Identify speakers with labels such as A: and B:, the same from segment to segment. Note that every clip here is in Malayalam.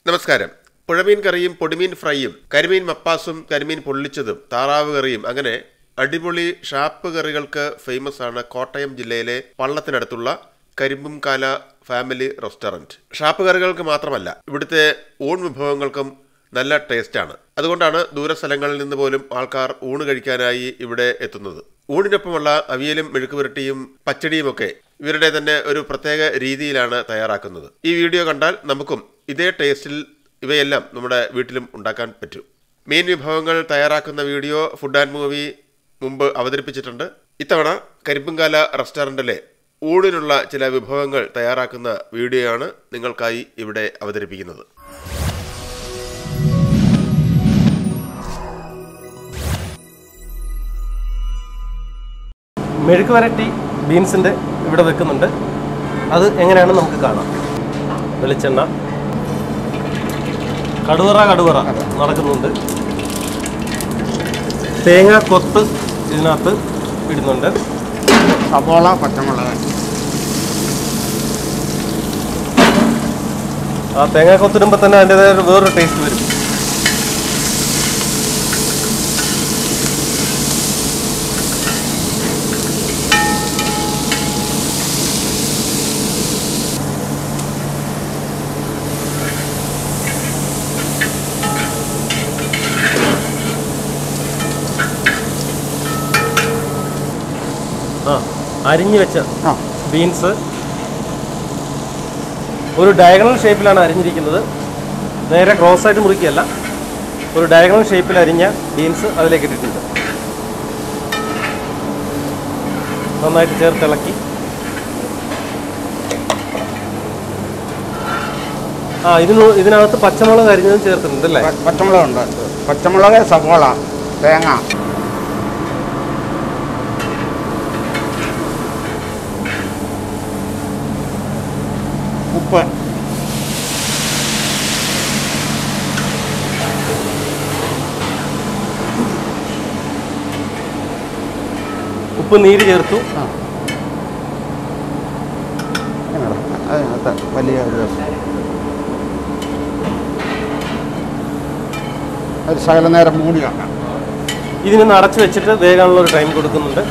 A: നമസ്കാരം പുഴമീൻ കറിയും പൊടിമീൻ ഫ്രൈയും കരിമീൻ മപ്പാസും കരിമീൻ പൊള്ളിച്ചതും താറാവ് കറിയും അങ്ങനെ അടിപൊളി ഷാപ്പ് കറികൾക്ക് ഫേമസ് ആണ് കോട്ടയം ജില്ലയിലെ പള്ളത്തിനടുത്തുള്ള കരിമ്പുംകാല ഫാമിലി റെസ്റ്റോറന്റ് ഷാപ്പ് കറികൾക്ക് മാത്രമല്ല ഇവിടുത്തെ ഊൺ വിഭവങ്ങൾക്കും നല്ല ടേസ്റ്റാണ് അതുകൊണ്ടാണ് ദൂരസ്ഥലങ്ങളിൽ നിന്ന് പോലും ആൾക്കാർ ഊണ് കഴിക്കാനായി ഇവിടെ എത്തുന്നത് ഊണിനൊപ്പമുള്ള അവിയലും മെഴുക്കുപുരട്ടിയും പച്ചടിയുമൊക്കെ ഇവരുടെ തന്നെ ഒരു പ്രത്യേക രീതിയിലാണ് തയ്യാറാക്കുന്നത് ഈ വീഡിയോ കണ്ടാൽ നമുക്കും ഇതേ ടേസ്റ്റിൽ ഇവയെല്ലാം നമ്മുടെ വീട്ടിലും ഉണ്ടാക്കാൻ പറ്റും മീൻ വിഭവങ്ങൾ തയ്യാറാക്കുന്ന വീഡിയോ ഫുഡ് ആൻഡ് മൂവി മുമ്പ് അവതരിപ്പിച്ചിട്ടുണ്ട് ഇത്തവണ കരിമ്പുംകാല റെസ്റ്റോറൻറ്റിലെ ഊണിനുള്ള ചില വിഭവങ്ങൾ തയ്യാറാക്കുന്ന വീഡിയോയാണ് നിങ്ങൾക്കായി ഇവിടെ അവതരിപ്പിക്കുന്നത്
B: മെഴുക്ക് വരട്ടി ബീൻസിൻ്റെ ഇവിടെ വെക്കുന്നുണ്ട് അത് എങ്ങനെയാണെന്ന് നമുക്ക് കാണാം വെളിച്ചെണ്ണ കടുവറ കടുവറ നടക്കുന്നുണ്ട് തേങ്ങ കൊത്ത് ഇതിനകത്ത് ഇടുന്നുണ്ട്
C: സവോള പച്ചമുളക്
B: ആ തേങ്ങ കൊത്തിടുമ്പോൾ തന്നെ അതിൻ്റെതായ ഒരു വേറൊരു ടേസ്റ്റ് വരും ആ അരിഞ്ഞു വെച്ച
C: ആ
B: ബീൻസ് ഒരു ഡയഗണൽ ഷേപ്പിലാണ് അരിഞ്ഞിരിക്കുന്നത് നേരെ ക്രോസ് ആയിട്ട് മുറിക്കുകയല്ല ഒരു ഡയഗണൽ ഷേപ്പിൽ അരിഞ്ഞ ബീൻസ് അതിലേക്ക് ഇട്ടിട്ടുണ്ട് നന്നായിട്ട് ചേർത്ത് ഇളക്കി ആ ഇതിന് ഇതിനകത്ത് പച്ചമുളക് അരിഞ്ഞതും ചേർത്തിട്ടുണ്ട് അല്ലേ
C: പ- പച്ചമുളകുണ്ട് പച്ചമുളക് സവോള തേങ്ങ ഉപ്പ്
B: ഉപ്പ് നീര് ചേർത്തു
C: ആ ഇങ്ങനെ അതിനകത്ത് വലിയ ഒരു രസം. ഒരു ശകല നേരം മൂടി വെക്കാം
B: ഇതിനൊന്ന് അടച്ചു വെച്ചിട്ട് വേഗമുള്ള ഒരു ടൈം കൊടുക്കുന്നുണ്ട്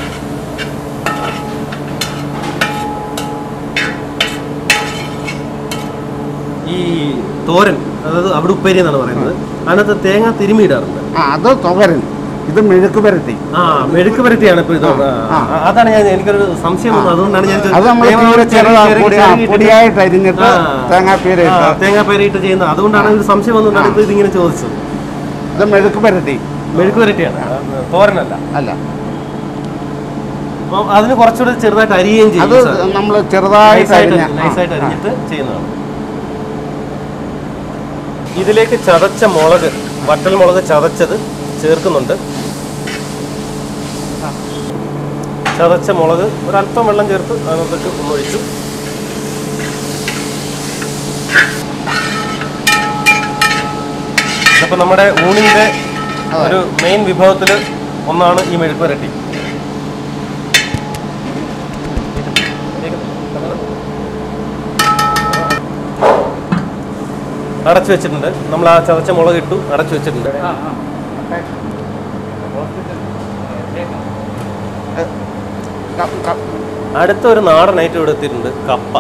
B: ഈ തോരൻ അതായത് അവിടെ ഉപ്പേരി എന്നാണ് പറയുന്നത് അതിനകത്ത് തേങ്ങ തിരുമിയിടാറുണ്ട്
C: ആ അത് തുവരൻ ഇത് മെഴുക്ക് പുരട്ടി
B: ആ മെഴുക്ക് പരത്തിയാണ് ഇപ്പൊ ഇത്
C: ആ,
B: ആ,
C: ആ.
B: അതാണ് ഞാൻ എനിക്കൊരു സംശയം വന്നത് അതുകൊണ്ടാണ് ഞാൻ ഇത്
C: അത് നമ്മൾ
B: തേങ്ങ
C: തീരെ
B: ചെറിയ-
C: ചെറുതാ
B: ചെറിയ-
C: പൊടി- ആ,
B: ചെറിയ ഇട്ടിട്ട്
C: പൊടിയായിട്ട് അരിഞ്ഞിട്ട്
B: ആ.
C: തേങ്ങാപ്പീര
B: ആ,
C: ഇട്ട്
B: തേങ്ങാപ്പേരയിട്ട് ചെയ്യുന്നത് അതുകൊണ്ടാണ് ഒരു സംശയം വന്നുകൊണ്ടാണ്
C: ആ.
B: ഇപ്പൊ ഇതിങ്ങനെ ചോദിച്ചത്
C: ഇത് മെഴുക്ക് പുരട്ടി
B: മെഴുക്ക് പരട്ടിയാണ് തോരനല്ല
C: അല്ല
B: അപ്പം അതിന് കുറച്ചുകൂടി ചെറുതായിട്ട് അരിയുകയും
C: അത്
B: ചെയ്യും
C: നമ്മൾ ചെറുതായിട്ട്
B: നൈസായിട്ട്
C: അരിഞ്ഞ
B: നൈസായിട്ട്
C: ആ,
B: അരിഞ്ഞിട്ട് ചെയ്യുന്നതാണ് ഇതിലേക്ക് ചതച്ച മുളക് വട്ടൽ മുളക് ചതച്ചത് ചേർക്കുന്നുണ്ട് ചതച്ച മുളക് ഒരല്പം വെള്ളം ചേർത്ത് അതിനകത്തേക്ക് ഒന്നൊഴിച്ചു ഇതപ്പോൾ നമ്മുടെ ഊണിൻ്റെ ഒരു മെയിൻ വിഭവത്തിൽ ഒന്നാണ് ഈ മെഴുക്ക് വരട്ടി അടച്ചു വെച്ചിട്ടുണ്ട് നമ്മൾ ആ ചതച്ച മുളക് ഇട്ടു അടച്ചു വെച്ചിട്ടുണ്ട്
C: ക- ക-
B: അടുത്ത ഒരു നാടൻ ഐറ്റം ഇവിടെ എത്തിയിട്ടുണ്ട് കപ്പ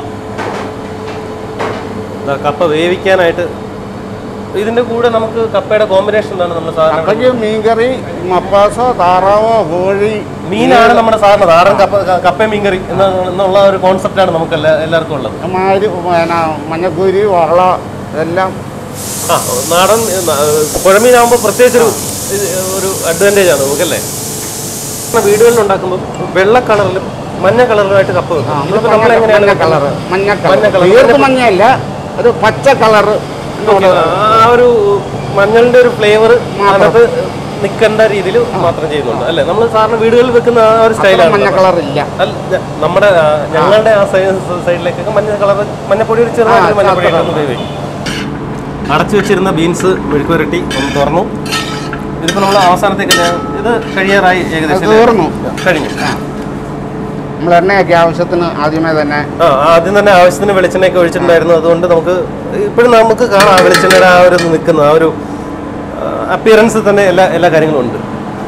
B: ദാ കപ്പ വേവിക്കാനായിട്ട് ഇതിന്റെ കൂടെ നമുക്ക് കപ്പയുടെ കോമ്പിനേഷൻ എന്താണ് നമ്മൾ സാധാരണ
C: കപ്പയ്ക്ക് മീൻകറി മപ്പാസോ താറാവോ കോഴി
B: മീനാണ് നമ്മുടെ സാധാരണ നാടൻ കപ്പ ക- കപ്പ മീൻകറി എന്ന എന്നുള്ള ഒരു കോൺസെപ്റ്റാണ് നമുക്ക് എല്ലാ എല്ലാവർക്കും ഉള്ളത്
C: മാതിരി പിന്നെ മഞ്ഞക്കൂരി വള ഇതെല്ലാം
B: ആ നാടൻ പുഴമീനാകുമ്പോൾ പ്രത്യേകിച്ചൊരു ഇത് ഒരു അഡ്വാൻറ്റേജ് ആണ് നമുക്കല്ലേ വീടുകളിൽ ഉണ്ടാക്കുമ്പോൾ വെള്ള കളറിലും മഞ്ഞ കളറിലുമായിട്ട് കപ്പ വെക്കും ഇതിപ്പോ നമ്മൾ എങ്ങനെയാണ്
C: മഞ്ഞ കളർ
B: വെക്കുന്നത്?
C: മഞ്ഞ
B: മഞ്ഞ
C: കളർ
B: colour.
C: തീർത്ത് മഞ്ഞയല്ല ഒരു പച്ച കളറ്
B: ഓക്കേ, ആ ഒരു മഞ്ഞളിന്റെ ഒരു ഫ്ലേവർ
C: മാത്രം.
B: അതിനകത്ത് നിൽക്കേണ്ട രീതിയിൽ മാത്രം ചെയ്യുന്നുണ്ട് അല്ലേ നമ്മൾ സാധാരണ വീടുകളിൽ വെക്കുന്ന ആ ഒരു
C: മഞ്ഞ
B: സ്റ്റൈലാണ്
C: കളർ ഇല്ല
B: അല്ല ഞ- നമ്മുടെ ആ, ഞങ്ങളുടെ ആ സൈഡിലേക്കൊക്കെ മഞ്ഞ കളർ മഞ്ഞപ്പൊടി ഒരു ചെറുതായിട്ട്
C: ആ,
B: മഞ്ഞപ്പൊടി
C: ആ,
B: ഇട്ടൊന്ന് ഉപയോഗിക്കും അടച്ചു വെച്ചിരുന്ന ബീൻസ് മെഴുക്ക് പുരട്ടി ഒന്ന് തുറന്നു ഇതിപ്പോൾ നമ്മൾ അവസാനത്തേക്ക് ഞാൻ- ഇത് കഴിയാറായി ഏകദേശം
C: അത് തീർന്നു.
B: കഴിഞ്ഞു
C: നമ്മൾ എണ്ണയൊക്കെ ആവശ്യത്തിന് ആദ്യമേ തന്നെ
B: ആ ആദ്യം തന്നെ ആവശ്യത്തിന് വെളിച്ചെണ്ണയൊക്കെ ഒഴിച്ചിട്ടുണ്ടായിരുന്നു അതുകൊണ്ട് നമുക്ക് ഇപ്പോഴും നമുക്ക് കാണാം ആ വെളിച്ചെണ്ണയുടെ ആ ഒരു നിൽക്കുന്ന ആ ഒരു അപ്പിയറൻസ് തന്നെ എല്ലാ എല്ലാ കാര്യങ്ങളും ഉണ്ട്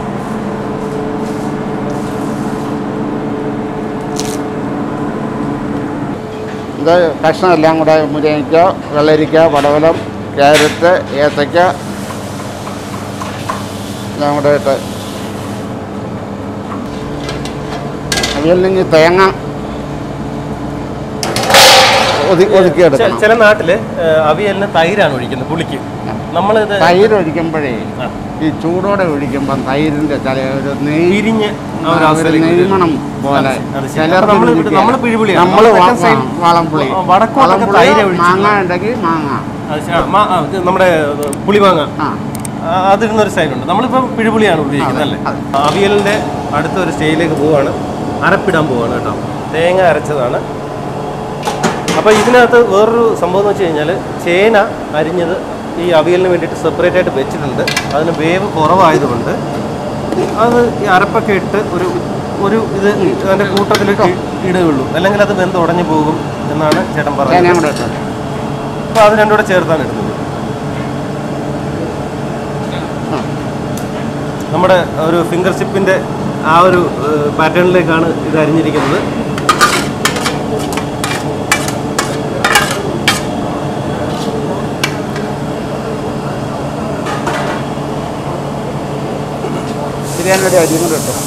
C: ഇത് കഷ്ണമെല്ലാം കൂടെ മുരിങ്ങയ്ക്ക വെള്ളരിക്ക പടവലം ക്യാരറ്റ് ഏത്തയ്ക്ക എല്ലാം കൂടെ ഇട്ട് അവിയൽ നിന്ന് തേങ്ങ ഒതു
B: ചെ-
C: ഒതുക്കിയെടുക്കണം
B: ചില നാട്ടില് ആ, അവിയലിന് തൈരാണ് ഒഴിക്കുന്നത് പുളിക്ക് നമ്മളിത്
C: തൈര് ഒഴിക്കുമ്പോഴേ
B: ആ.
C: ഈ ചൂടോടെ ഒഴിക്കുമ്പം തൈരിന്റെ ചില ഒരു നെയ്
B: പിരിഞ്ഞ് ആ ഒരു
C: ആ, ഒരു
B: അവസ്ഥയിലേക്ക് വരും.
C: നെയ്മണം പോലെ
B: അത് ശരി.
C: ചിലർക്ക്
B: അപ്പൊ നമ്മള് ഇവിടെ-
C: പിടിക്കുകയില്ല.
B: നമ്മള് പിഴിപുളിയാണ്.
C: നമ്മള്
B: നമ്മള്
C: വാ-
B: തെക്കൻ സൈഡ്
C: വാ- വാളംപുളി
B: ആ, വടക്കോട്ടൊക്കെ
C: വാളംപുളി,
B: തൈര് ഒഴിച്ചിട്ടുള്ള-
C: മാങ്ങ ഉണ്ടെങ്കിൽ മാങ്ങ
B: അത് ശരി. ആ, മാ- ആ, ഇത് നമ്മുടെ പുളിമാങ്ങ
C: ആ
B: ആ, അതിരുന്നൊരു സ്റ്റൈലുണ്ട് നമ്മളിപ്പം പിഴിപുളിയാണ് ഉപയോഗിക്കുന്നത് അല്ലേ
C: അതെ.
B: അവിയലിന്റെ അടുത്ത ഒരു സ്റ്റൈലിലേക്ക് പോവാണ് അരപ്പിടാൻ പോവാണ് കേട്ടോ തേങ്ങ അരച്ചതാണ് അപ്പോൾ ഇതിനകത്ത് വേറൊരു സംഭവം എന്ന് വെച്ച് കഴിഞ്ഞാൽ ചേന അരിഞ്ഞത് ഈ അവിയലിന് വേണ്ടിയിട്ട് സെപ്പറേറ്റ് ആയിട്ട് വെച്ചിട്ടുണ്ട് അതിന് വേവ് കുറവായതുകൊണ്ട് അത് ഈ അരപ്പൊക്കെ ഇട്ട് ഒരു ഒരു ഇത് അതിൻ്റെ കൂട്ടത്തിലേക്ക് ഇടുകയുള്ളൂ അല്ലെങ്കിൽ അത് വെന്ത് ഉടഞ്ഞു പോകും എന്നാണ് ചേട്ടൻ
C: തേങ്ങയും
B: പറഞ്ഞത്
C: കൂടെ ഇട്ടു
B: അപ്പോൾ അത് രണ്ടും കൂടെ ചേർത്താണ് ഇടുന്നത് നമ്മുടെ ഒരു ഫിംഗർ ചിപ്പിൻ്റെ ആ ഒരു പാറ്റേണിലേക്കാണ് ഇത് അരിഞ്ഞിരിക്കുന്നത്
C: ബിരിയാണിയുടെ അരിയും കൂടെ ഇട്ടു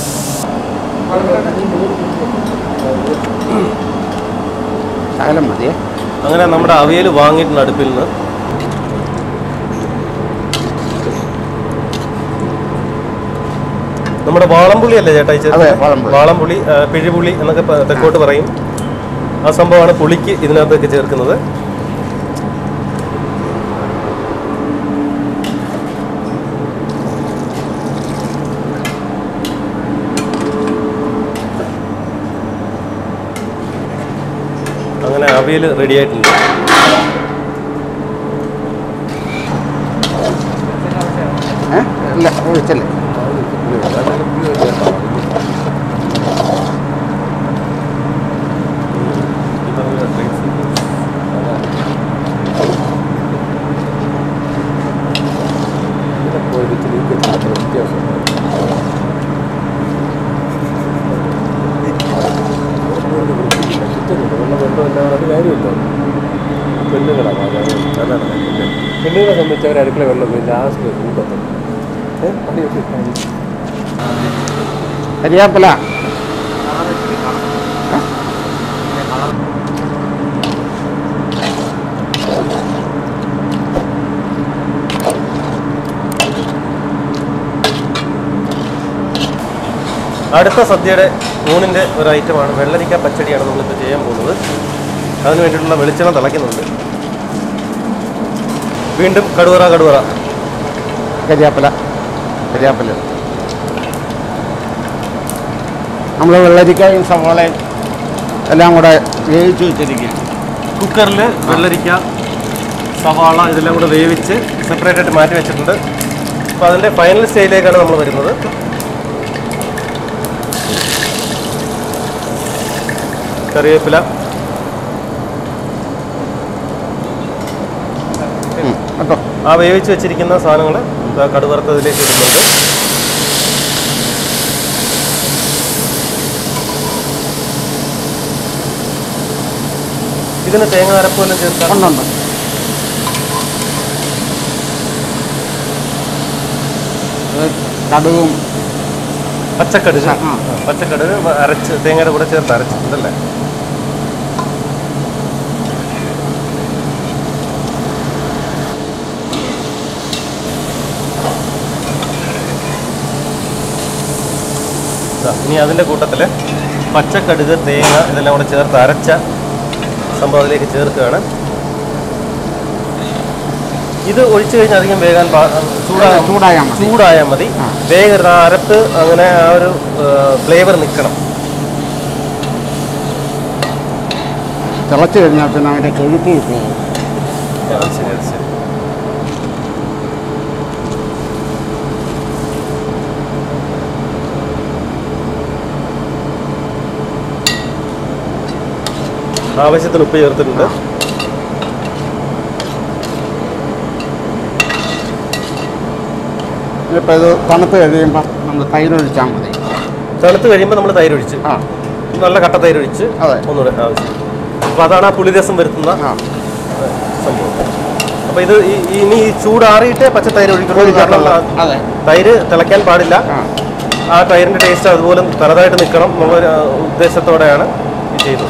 C: ശകലം മതിയേ
B: അങ്ങനെ നമ്മുടെ അവിയൽ വാങ്ങിയിട്ടുണ്ട് അടുപ്പിൽ നിന്ന് നമ്മുടെ വാളംപുളി അല്ലേ ചേട്ടാ ഈ ചേർത്തത്?
C: അതെ, വാളംപുളി.
B: വാളംപുളി ആ, പിഴിപുളി എന്നൊക്കെ പ- തെക്കോട്ട് പറയും ആ സംഭവമാണ് പുളിക്ക് ഇതിനകത്തൊക്കെ ചേർക്കുന്നത് അങ്ങനെ അവിയൽ റെഡി ആയിട്ടുണ്ട്
C: ഏ ഇല്ല ഒഴിച്ചല്ലേ
B: പെണ്ണുങ്ങളെ സംബന്ധിച്ച് അവർ അടുക്കള വെള്ളം ലാസ്റ്റ് കൂട്ടത്തും
C: കരിയാപ്പില
B: അടുത്ത സദ്യയുടെ ഊണിൻ്റെ ഒരു ഐറ്റമാണ് വെള്ളരിക്ക പച്ചടിയാണ് നമ്മളിപ്പോൾ ചെയ്യാൻ പോകുന്നത് അതിന് വേണ്ടിയിട്ടുള്ള വെളിച്ചെണ്ണ തിളയ്ക്കുന്നുണ്ട് വീണ്ടും കടുവറ കടുവറ
C: കരിയാപ്പില കരിയാപ്പില നമ്മൾ വെള്ളരിക്കായും സവാളയും എല്ലാം കൂടെ വേവിച്ച് വെച്ചിരിക്കുക
B: കുക്കറിൽ വെള്ളരിക്ക സവാള ഇതെല്ലാം കൂടെ വേവിച്ച് സെപ്പറേറ്റ് ആയിട്ട് മാറ്റി വെച്ചിട്ടുണ്ട് അപ്പോൾ അതിൻ്റെ ഫൈനൽ സ്റ്റേജിലേക്കാണ് നമ്മൾ വരുന്നത് കറിവേപ്പില
C: കേട്ടോ
B: ആ വേവിച്ച് വെച്ചിരിക്കുന്ന സാധനങ്ങൾ കടുവറുത്തതിലേക്ക് ഇടുന്നുണ്ട് ഇതിന് തേങ്ങ അരപ്പെല്ലാം ചേർക്കാം
C: ഉണ്ടുണ്ട് ഇത് കടുകും
B: പച്ചക്കടുക്
C: ആ.
B: പച്ചക്കടുക് അരച്ച് തേങ്ങയുടെ കൂടെ ചേർത്ത് അരച്ചിട്ടുണ്ടല്ലേ ദാ, ഇനി അതിൻ്റെ കൂട്ടത്തിൽ പച്ചക്കടുക് തേങ്ങ ഇതെല്ലാം കൂടെ ചേർത്ത് അരച്ച സംഭവം അതിലേക്ക് ചേർക്കുകയാണ് ഇത് ഒഴിച്ചു കഴിഞ്ഞാൽ അധികം വേഗം ചൂടാകാൻ
C: ചൂടായാൽ മതി
B: ചൂടായാൽ മതി
C: ആ.
B: വേഗം ആ അരപ്പ് അങ്ങനെ ആ ഒരു ഫ്ലേവർ നിൽക്കണം
C: തിളച്ച് കഴിഞ്ഞാൽ പിന്നെ അതിൻ്റെ കൊഴുപ്പ് പോകും
B: അത് ശരി അത് ശരി ആവശ്യത്തിന് ഉപ്പ് ചേർത്തിട്ടുണ്ട്
C: ഇനിയിപ്പോൾ ഇത് തണുത്ത് കഴിയുമ്പോൾ നമ്മൾ തൈര് ഒഴിച്ചാൽ മതി
B: തണുത്ത് കഴിയുമ്പോൾ നമ്മൾ തൈര് ഒഴിച്ച്
C: ആ
B: നല്ല കട്ട തൈര് ഒഴിച്ച്
C: അതെ.
B: ഒന്നുകൂടെ ആവശ്യം അപ്പോൾ അതാണ് ആ പുളിരസം വരുത്തുന്ന
C: ആ
B: സംഭവം അപ്പോൾ ഇത് ഈ- ഈ- ഇനി ഈ ചൂടാറിയിട്ടേ പച്ച തൈര് ഒഴിക്കുള്ളൂ കാരണം ആ
C: അതെ
B: തൈര് തിളയ്ക്കാൻ പാടില്ല
C: ആ
B: ആ ടയറിന്റെ ടേസ്റ്റ് അതുപോലെ തനതായിട്ട് നിൽക്കണം എന്നുള്ള ഉദ്ദേശത്തോടെയാണ് ഇത് ചെയ്തത്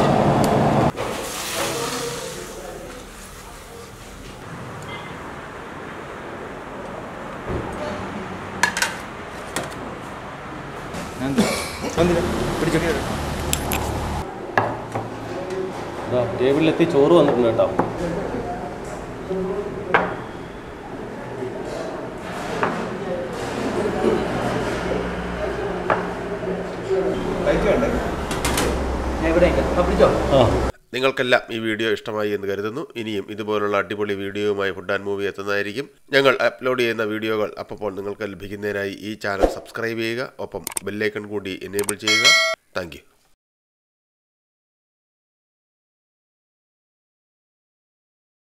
B: ടേബിളിലെത്തി ചോറ് വന്നിട്ടുണ്ട് കേട്ടോ ആ
A: നിങ്ങൾക്കെല്ലാം ഈ വീഡിയോ ഇഷ്ടമായി എന്ന് കരുതുന്നു ഇനിയും ഇതുപോലുള്ള അടിപൊളി വീഡിയോയുമായി ഫുഡ് ആൻഡ് മൂവി എത്തുന്നതായിരിക്കും ഞങ്ങൾ അപ്ലോഡ് ചെയ്യുന്ന വീഡിയോകൾ അപ്പോൾ നിങ്ങൾക്ക് ലഭിക്കുന്നതിനായി ഈ ചാനൽ സബ്സ്ക്രൈബ് ചെയ്യുക ഒപ്പം ബെല്ലൈക്കൺ കൂടി എനേബിൾ ചെയ്യുക താങ്ക്